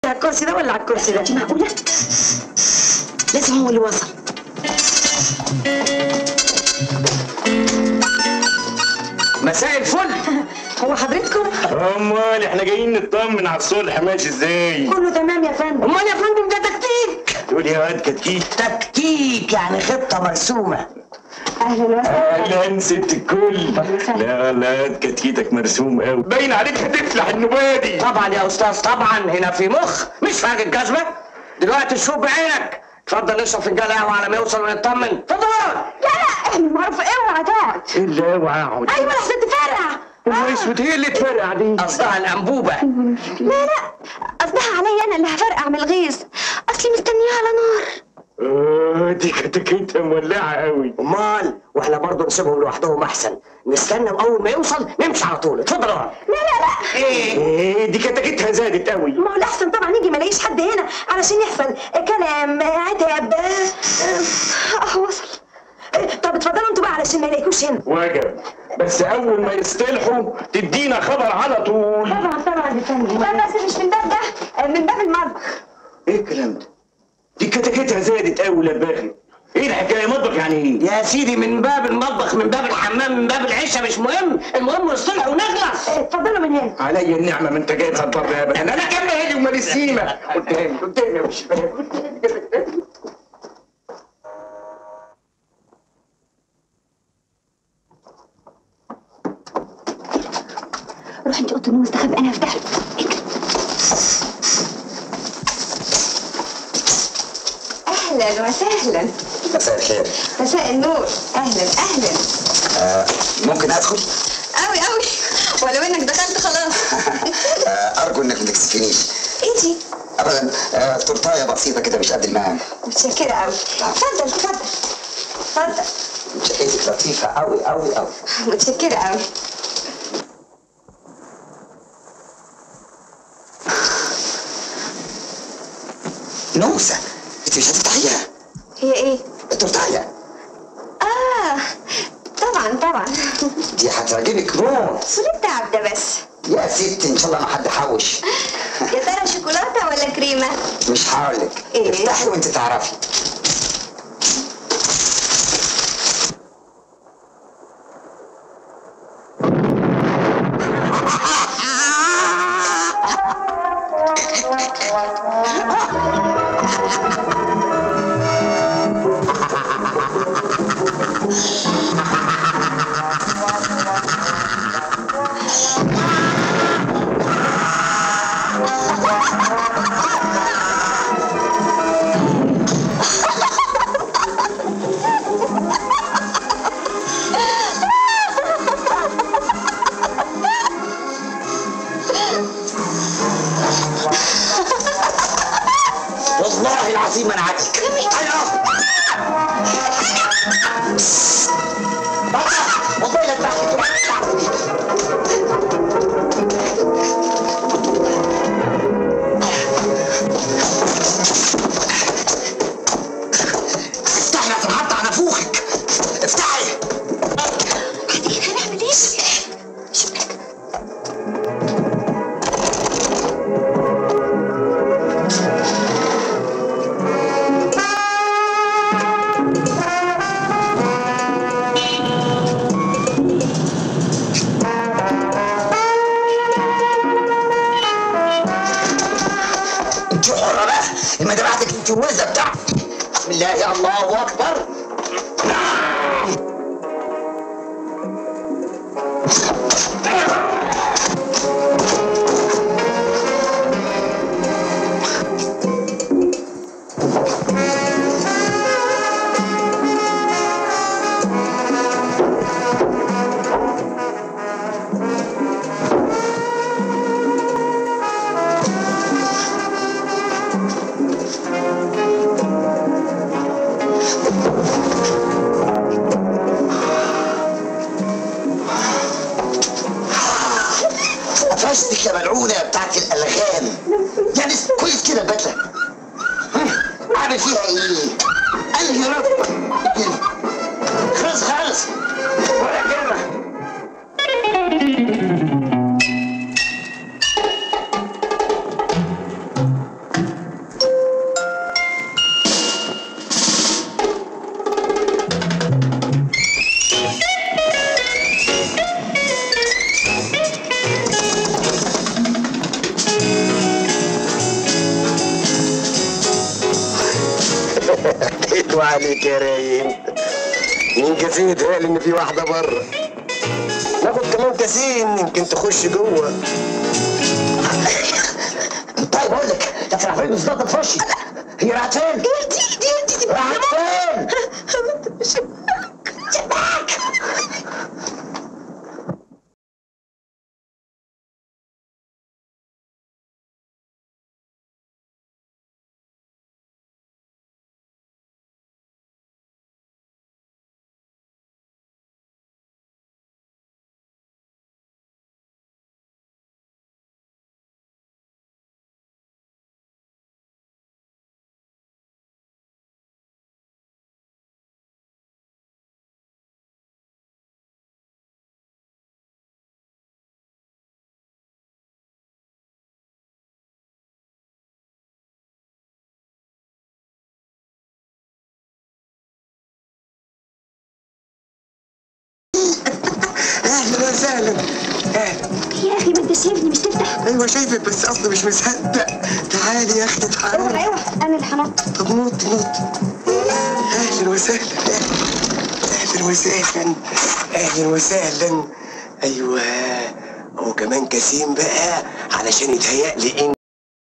على الكرسي ده ولا على الكرسي ده؟ معقولة؟ لازم هو اللي وصل مساء الفل هو حضرتكم؟ امال احنا جايين نطمن على الصلح ماشي ازاي كله تمام يا فندم امال يا فندم ده تكتيك تقول يا واد كتكيت تكتيك يعني خطه مرسومه اهلا وسهلا اهلا ست الكل لا لا كتكيتك مرسوم قوي باين عليك هتفلح النبادي طبعا يا استاذ طبعا هنا في مخ مش فاهم الجزمه دلوقتي شوف بعينك اتفضل نشرب فنجان قهوه على ما يوصل ونطمن اتفضل لا لا احنا معروف اوعى تقعد الا اوعى اقعد ايوه لحسن تفرع هو اسود هي اللي تفرقع دي قصدها الانبوبه لا لا قصدها عليا انا اللي هفرقع من الغيظ اصلي مستنياها على نار اه دي كتكيتها مولعه قوي امال واحنا برضه نسيبهم لوحدهم احسن نستنى واول ما يوصل نمشي على طول اتفضل اقعد لا لا لا ايه ايه دي كتكيتها زادت قوي ما هو الاحسن طبعا يجي ما الاقيش حد هنا علشان يحصل كلام عتاب اه وصل طب اتفضلوا انتوا بقى علشان ما يلاقيكوش هنا وجب بس اول ما يصطلحوا تدينا خبر على طول طبعا طبعا يا فندم لا بس مش من باب ده من باب المطبخ ايه الكلام ده دي كتكيتها زادت قوي لباخي ايه الحكايه مطبخ يعني ايه يا سيدي من باب المطبخ من باب الحمام من باب العشاء مش مهم المهم نصلح ونخلص اتفضلوا من هنا عليا النعمه ما انت جاي تصدر يا باشا انا كام هادي ومال السيمه قدامي قدامي يا باشا قدامي روح انت اوضه النوم استخبى انا هفتح اهلا وسهلا مساء الخير مساء النور اهلا اهلا آه ممكن ادخل قوي قوي ولو انك دخلت خلاص آه ارجو انك ما تكسفنيش ايه دي ابدا آه تورتايه بسيطه كده مش قد المقام متشكره قوي اتفضل اتفضل اتفضل شقتك لطيفه قوي قوي قوي متشكره قوي نوسه انت مش هتفتحيها هي ايه التورتايه اه طبعا طبعا دي هتعجبك موت فول التعب ده بس يا ست ان شاء الله ما حد حوش يا ترى شوكولاته ولا كريمه مش هقولك إيه؟ افتحي وانت تعرفي والله العظيم انا عكسك والله لا تضحك افتحي لكن حتى على نافوخك افتحي هنعمل ايه انت حرة بقى المدرعتك انت وزة بتاعتك بسم الله يا الله اكبر قفشتك يا ملعونة يا بتاعت الألغام يعني كويس كده البدلة ها، عامل فيها ايه؟ انهي رب خلص خلص ولا كلمة وعليك يا رايق مين كاسين يتهيألي ان في واحده بره ناخد كمان كاسين يمكن تخش جوه طيب اقول لك يا اخي العفريت مش ضغط تخشي هي راحت فين؟ دي دي دي دي راحت فين؟ شباك اهلا وسهلا اهلا يا اخي ما انت شايفني مش تفتح ايوه شايفك بس اصلا مش مصدق تعالي يا اختي ايوه تعالي ايوه انا اللي هنط طب نط نط اهلا وسهلا اهلا وسهلا اهلا وسهلا ايوه هو كمان كسيم بقى علشان يتهيألي ان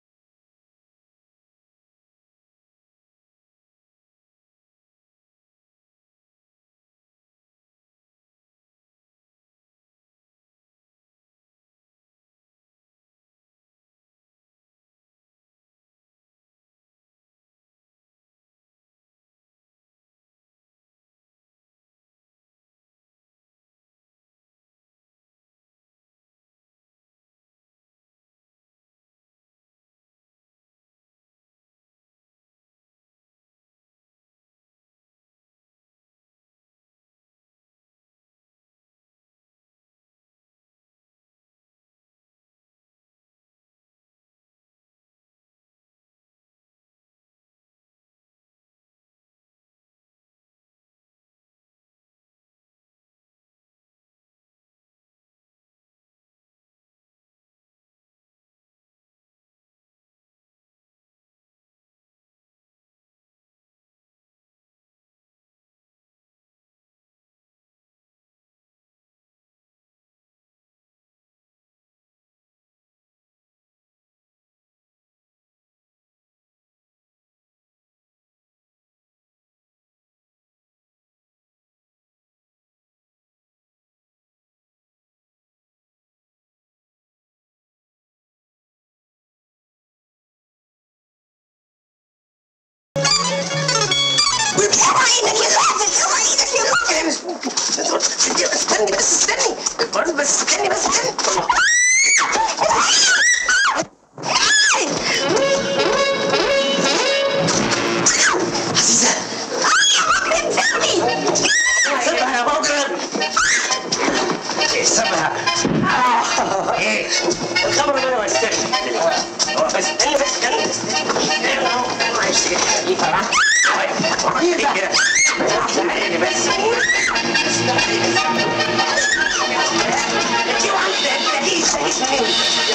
عينك يا غافل اوعى ايدك يا غافل مش ممكن استني بس استني برضه بس استني بس استني عزيزة سيبها يا مجرم سيبها ايه الخبر ده هو استني هو بس استني بس استني استني معلش دي فرح كده استني بس انت وعندك دليل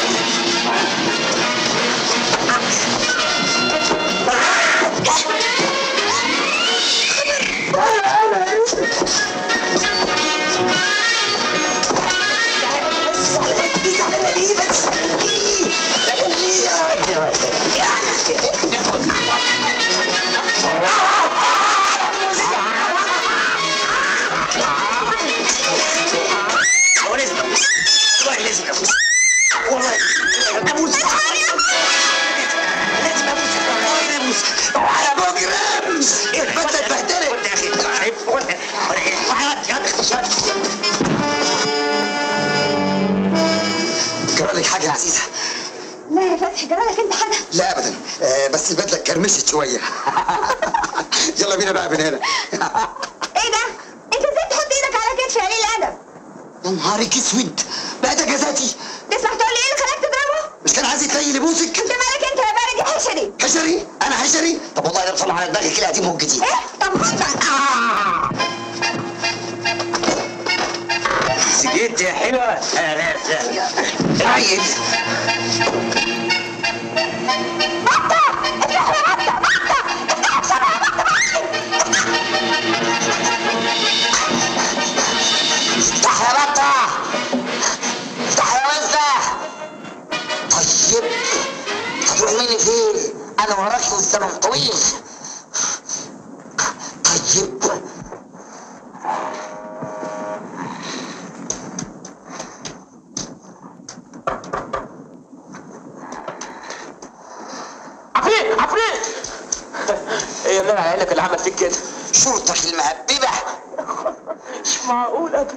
هو لازم ابوس والله لازم ابوس والله ابوس لازم ابوس والله ابوس على مجرم الفتى اتبهدلت يا اخي عيب ولا ولا يا اخي جرى لك حاجه يا عزيزه لا يا فتحي جرالك انت حاجه لا ابدا آه بس البدله كرمشت شويه يلا بينا بقى من هنا ايه ده انت ازاي تحط ايدك على كتفي يا قليل الادب يا نهارك اسود بقى ده جزاتي تسمح تقول لي ايه اللي خلاك تضربه مش كان عايز يتنيل يبوسك انت مالك انت يا بارد يا حشري حشري انا حشري طب والله انا بصلح على دماغي كده قديم وجديد ايه طب خد بقى جيت يا حلوه اهلا وسهلا عيد بطه افتح يا بطه بطه افتح بسرعه يا بطه بطه منك ايه انا وراك والزمن طويل طيب عفريت عفريت ايه يا منى عيالك اللي عمل فيك كده شرطك المهببه مش معقول ابدا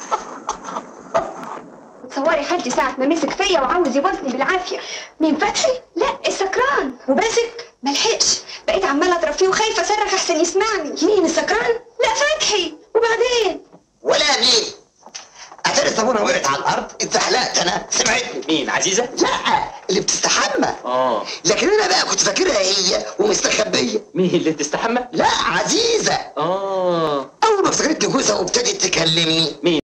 تصوري خالتي ساعة ما مسك فيا وعاوز يبوسني بالعافية مين فتحي؟ لا السكران وباسك ملحقش بقيت عمالة اضرب فيه وخايفة اصرخ احسن يسمعني مين السكران؟ لا فتحي وبعدين ولا ليه اتاري الصابونه وقعت على الارض اتزحلقت انا سمعتني مين عزيزه لا اللي بتستحمى اه لكن انا بقى كنت فاكرها هي ومستخبيه مين اللي بتستحمى لا عزيزه اه اول ما افتكرتني جوزها وابتدت تكلمني مين